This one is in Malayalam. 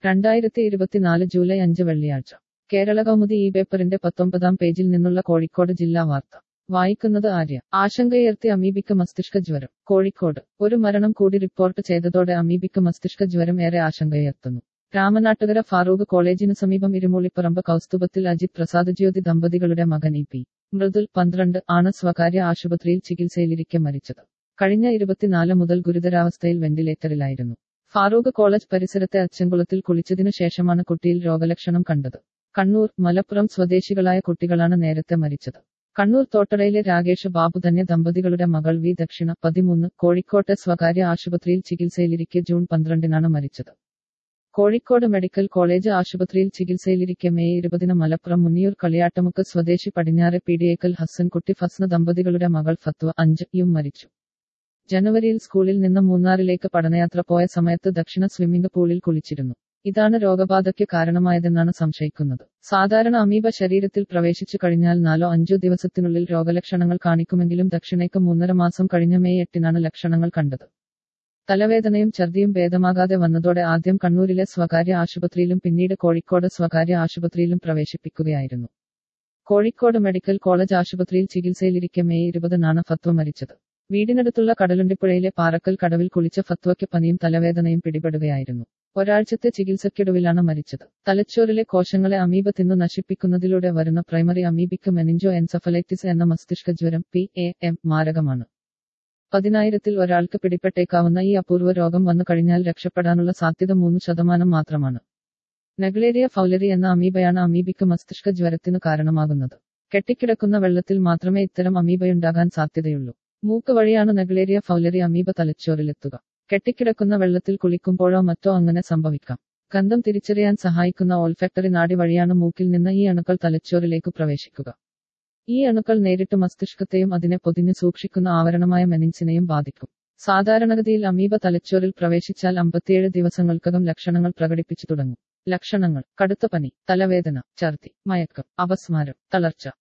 രണ്ടായിരത്തി ഇരുപത്തിനാല് ജൂലൈ അഞ്ച് വെള്ളിയാഴ്ച കേരള കൗമുദി ഈ പേപ്പറിന്റെ പത്തൊമ്പതാം പേജിൽ നിന്നുള്ള കോഴിക്കോട് ജില്ലാ വാർത്ത വായിക്കുന്നത് ആര്യ ആശങ്കയുയർത്തി അമീബിക്ക് മസ്തിഷ്ക ജ്വരം കോഴിക്കോട് ഒരു മരണം കൂടി റിപ്പോർട്ട് ചെയ്തതോടെ അമീബിക്ക് മസ്തിഷ്ക ജ്വരം ഏറെ ആശങ്കയുയർത്തുന്നു രാമനാട്ടുകര ഫാറൂഖ് കോളേജിനു സമീപം ഇരുമൂളിപ്പറമ്പ് കൗസ്തുഭത്തിൽ അജിത് പ്രസാദ് ജ്യോതി ദമ്പതികളുടെ മകൻ ഇ പി മൃദുൽ പന്ത്രണ്ട് ആണ് സ്വകാര്യ ആശുപത്രിയിൽ ചികിത്സയിലിരിക്കെ മരിച്ചത് കഴിഞ്ഞ ഇരുപത്തിനാല് മുതൽ ഗുരുതരാവസ്ഥയിൽ വെന്റിലേറ്ററിലായിരുന്നു ഫാറൂഖ് കോളേജ് പരിസരത്തെ അച്ചൻകുളത്തിൽ കുളിച്ചതിനു ശേഷമാണ് കുട്ടിയിൽ രോഗലക്ഷണം കണ്ടത് കണ്ണൂർ മലപ്പുറം സ്വദേശികളായ കുട്ടികളാണ് നേരത്തെ മരിച്ചത് കണ്ണൂർ തോട്ടടയിലെ രാകേഷ് ബാബു തന്നെ ദമ്പതികളുടെ മകൾ വി ദക്ഷിണ പതിമൂന്ന് കോഴിക്കോട്ടെ സ്വകാര്യ ആശുപത്രിയിൽ ചികിത്സയിലിരിക്കെ ജൂൺ പന്ത്രണ്ടിനാണ് മരിച്ചത് കോഴിക്കോട് മെഡിക്കൽ കോളേജ് ആശുപത്രിയിൽ ചികിത്സയിലിരിക്കെ മെയ് ഇരുപതിന് മലപ്പുറം മുന്നിയൂർ കളിയാട്ടമുക്ക് സ്വദേശി പടിഞ്ഞാറെ പീഡിയേക്കൽ ഹസ്സൻകുട്ടി ഫസ്ന ദമ്പതികളുടെ മകൾ ഫത്വ അഞ്ച് യും മരിച്ചു ജനുവരിയിൽ സ്കൂളിൽ നിന്ന് മൂന്നാറിലേക്ക് പഠനയാത്ര പോയ സമയത്ത് ദക്ഷിണ സ്വിമ്മിംഗ് പൂളിൽ കുളിച്ചിരുന്നു ഇതാണ് രോഗബാധയ്ക്ക് കാരണമായതെന്നാണ് സംശയിക്കുന്നത് സാധാരണ അമീബ ശരീരത്തിൽ പ്രവേശിച്ചു കഴിഞ്ഞാൽ നാലോ അഞ്ചോ ദിവസത്തിനുള്ളിൽ രോഗലക്ഷണങ്ങൾ കാണിക്കുമെങ്കിലും ദക്ഷിണയ്ക്ക് മൂന്നര മാസം കഴിഞ്ഞ മെയ് എട്ടിനാണ് ലക്ഷണങ്ങൾ കണ്ടത് തലവേദനയും ഛർദിയും ഭേദമാകാതെ വന്നതോടെ ആദ്യം കണ്ണൂരിലെ സ്വകാര്യ ആശുപത്രിയിലും പിന്നീട് കോഴിക്കോട് സ്വകാര്യ ആശുപത്രിയിലും പ്രവേശിപ്പിക്കുകയായിരുന്നു കോഴിക്കോട് മെഡിക്കൽ കോളേജ് ആശുപത്രിയിൽ ചികിത്സയിലിരിക്കെ മെയ് ഇരുപതിനാണ് ഫത്വ മരിച്ചത് വീടിനടുത്തുള്ള കടലുണ്ടിപ്പുഴയിലെ പാറക്കൽ കടവിൽ കുളിച്ച ഫത്വയ്ക്ക് പനിയും തലവേദനയും പിടിപെടുകയായിരുന്നു ഒരാഴ്ചത്തെ ചികിത്സയ്ക്കൊടുവിലാണ് മരിച്ചത് തലച്ചോറിലെ കോശങ്ങളെ അമീബ തിന്നു നശിപ്പിക്കുന്നതിലൂടെ വരുന്ന പ്രൈമറി അമീബിക്ക് മെനിഞ്ചോ എൻസഫലൈറ്റിസ് എന്ന മസ്തിഷ്ക ജ്വരം പി എ എം മാരകമാണ് പതിനായിരത്തിൽ ഒരാൾക്ക് പിടിപ്പെട്ടേക്കാവുന്ന ഈ അപൂർവ രോഗം വന്നു കഴിഞ്ഞാൽ രക്ഷപ്പെടാനുള്ള സാധ്യത മൂന്ന് ശതമാനം മാത്രമാണ് നെഗ്ലേരിയ ഫൗലറി എന്ന അമീബയാണ് അമീബിക്ക് മസ്തിഷ്ക ജ്വരത്തിനു കാരണമാകുന്നത് കെട്ടിക്കിടക്കുന്ന വെള്ളത്തിൽ മാത്രമേ ഇത്തരം അമീബയുണ്ടാകാൻ സാധ്യതയുള്ളൂ മൂക്ക് വഴിയാണ് നെഗ്ലേരിയ ഫൗലറി അമീബ തലച്ചോറിലെത്തുക കെട്ടിക്കിടക്കുന്ന വെള്ളത്തിൽ കുളിക്കുമ്പോഴോ മറ്റോ അങ്ങനെ സംഭവിക്കാം ഗന്ധം തിരിച്ചറിയാൻ സഹായിക്കുന്ന ഓൾഫാക്ടറി നാടി വഴിയാണ് മൂക്കിൽ നിന്ന് ഈ അണുക്കൾ തലച്ചോറിലേക്ക് പ്രവേശിക്കുക ഈ അണുക്കൾ നേരിട്ട് മസ്തിഷ്കത്തെയും അതിനെ പൊതിഞ്ഞു സൂക്ഷിക്കുന്ന ആവരണമായ മെനിൻസിനെയും ബാധിക്കും സാധാരണഗതിയിൽ അമീബ തലച്ചോറിൽ പ്രവേശിച്ചാൽ അമ്പത്തിയേഴ് ദിവസങ്ങൾക്കകം ലക്ഷണങ്ങൾ പ്രകടിപ്പിച്ചു തുടങ്ങും ലക്ഷണങ്ങൾ കടുത്ത പനി തലവേദന ഛർദി മയക്കം അപസ്മാരം തളർച്ച